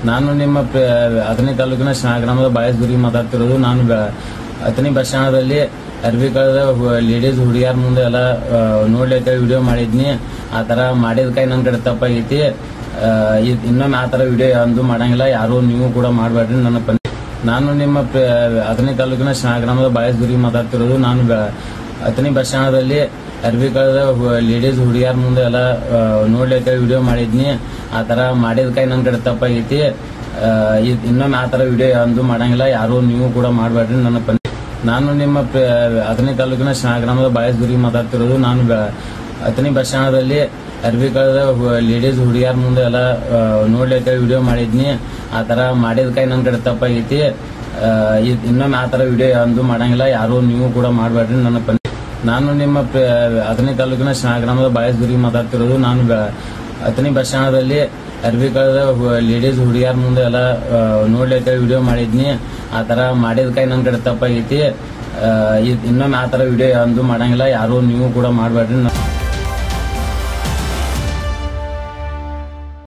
ನಾನು ನಿಮ್ಮ ಅಥಣಿ ತಾಲೂಕಿನ ಶಾ ಗ್ರಾಮದ ಬಾಯಸ್ಗುರಿ ಮಾತಾಡ್ತಿರೋದು ನಾನು ಬೆ- ಅಥಣಿ ಬಸ್ ಸ್ಟ್ಯಾಂಡದಲ್ಲಿ ಅರ್ಬಿ ಕಳೆದ ಲೇಡೀಸ್ ಹುಡುಗಿಯರ ಮುಂದೆ ಎಲ್ಲ ಆ, ನೋಡ್ಲಿಕ್ಕೆ ವಿಡಿಯೋ ಮಾಡಿದ್ನಿ ಆ ತರ ಮಾಡಿದ ಕೈ ನನ್ ಕಡೆ ತಪ್ಪಾಗೈತಿ ಆ, ಇದ್- ಇನ್ನೊಮ್ಮೆ ಆ ತರ ವಿಡಿಯೋ ಅಂದು ಮಾಡಂಗಿಲ್ಲ ಯಾರು ನೀವು ಕೂಡ ಮಾಡಬೇಡ್ರಿ ನನ್ನ ಪನ್- ನಾನು ನಿಮ್ಮ ಅಥಣಿ ತಾಲೂಕಿನ ಶಾ ಗ್ರಾಮದ ಬಾಯಸ್ಗುರಿ ಮಾತಾಡ್ತಿರೋದು ನಾನು ಬೆ- ಅಥಣಿ ಬಸ್ ಸ್ಟ್ಯಾಂಡದಲ್ಲಿ ಅರ್ಬಿ ಕಳೆದ ಲೇಡೀಸ್ ಹುಡುಗಿಯರ ಮುಂದೆ ಎಲ್ಲ ಆ, ನೋಡ್ಲಿಕ್ಕೆ ವಿಡಿಯೋ ಮಾಡಿದ್ನಿ ಆ ತರ ಮಾಡಿದ ಕೈ ನನ್ ಕಡೆ ತಪ್ಪಾಗೈತಿ ಆ, ಇದ್- ಇನ್ನೊಮ್ಮೆ ಆ ತರ ವಿಡಿಯೋ ಅಂದು ಮಾಡಂಗಿಲ್ಲ ಯಾರು ನೀವು ಕೂಡ ಮಾಡಬೇಡ್ರಿ ನನ್ನ ಪನ್- ನಾನು ನಿಮ್ಮ ಅಥಣಿ ತಾಲೂಕಿನ ಶಾ ಗ್ರಾಮದ ಬಾಯಸ್ಗುರಿ ಮಾತಾಡ್ತಿರೋದು ನಾನು ಬೆ- ಅಥಣಿ ಬಸ್ ಸ್ಟ್ಯಾಂಡದಲ್ಲಿ ಅರ್ಬಿ ಕಳೆದ ಲೇಡೀಸ್ ಹುಡುಗಿಯರ ಮುಂದೆ ಎಲ್ಲ ಆ, ನೋಡ್ಲಿಕ್ಕೆ ವಿಡಿಯೋ ಮಾಡಿದ್ನಿ ಆ ತರ ಮಾಡಿದ ಕೈ ನನ್ ಕಡೆ ತಪ್ಪಾಗೈತಿ ಆ, ಇದ್- ಇನ್ನೊಮ್ಮೆ ಆ ತರ ವಿಡಿಯೋ ಅಂದು ಮಾಡಂಗಿಲ್ಲ ಯಾರು ನೀವು ಕೂಡ ಮಾಡಬೇಡ್ರಿ ನನ್ನ ಪನ್- ನಾನು ನಿಮ್ಮ ಅಥಣಿ ತಾಲೂಕಿನ ಶಾ ಗ್ರಾಮದ ಬಾಯಸ್ಗುರಿ ಮಾತಾಡ್ತಿರೋದು ನಾನು ಬೆ- ಅಥಣಿ ಬಸ್ ಸ್ಟ್ಯಾಂಡದಲ್ಲಿ ಅರ್ಬಿ ಕಳೆದ ಲೇಡೀಸ್ ಹುಡುಗಿಯರ ಮುಂದೆ ಎಲ್ಲ ಆ, ನೋಡ್ಲಿಕ್ಕೆ ವಿಡಿಯೋ ಮಾಡಿದ್ನಿ ಆ ತರ ಮಾಡಿದ ಕೈ ನನ್ ಕಡೆ ತಪ್ಪಾಗೈತಿ ಆ, ಇದ್- ಇನ್ನೊಮ್ಮೆ ಆ ತರ ವಿಡಿಯೋ ಅಂದು ಮಾಡಂಗಿಲ್ಲ ಯಾರು ನೀವು ಕೂಡ ಮಾಡಬೇಡ್ರಿ